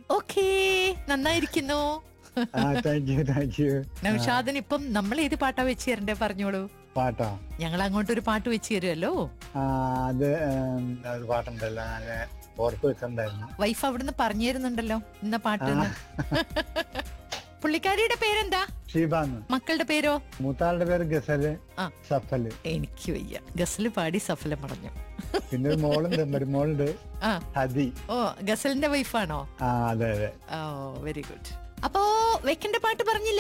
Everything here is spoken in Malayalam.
ഓക്കേ നന്നായിരിക്കുന്നു ആ താങ്ക് യു താങ്ക് യു നൗഷാദിന് ഇപ്പം നമ്മൾ ഏത് പാട്ടാ വെച്ച് തരണ്ടേ പറഞ്ഞോളൂ പാട്ടോ ഞങ്ങൾ അങ്ങോട്ട് ഒരു പാട്ട് വെച്ച് തരുമല്ലോ ആ അത് ഉം, ഒരു പാട്ടുണ്ടല്ലോ ഞാൻ ഓർത്ത് വെച്ചിട്ടുണ്ടായിരുന്നു വൈഫ് അവിടുന്ന് പറഞ്ഞു തരുന്നുണ്ടല്ലോ ഇന്ന പാട്ട് എന്ന്. പുള്ളിക്കാരിയുടെ പേരെന്താ ഷീബാന്ന് മക്കളുടെ പേരോ മൂത്താളുടെ പേര് ഗസല് ആ. സഫല് എനിക്ക് വയ്യ ഗസല് പാടി സഫലം പറഞ്ഞു പിന്നെ ഒരു മോളുണ്ട് മരുമോളുണ്ട് ആ ഹതി ഓ ഗസലിന്റെ വൈഫാണോ ആ അതെ അതെ ഓ വെരി ഗുഡ് അപ്പോ വെക്കന്റെ പാട്ട് പറഞ്ഞില്ല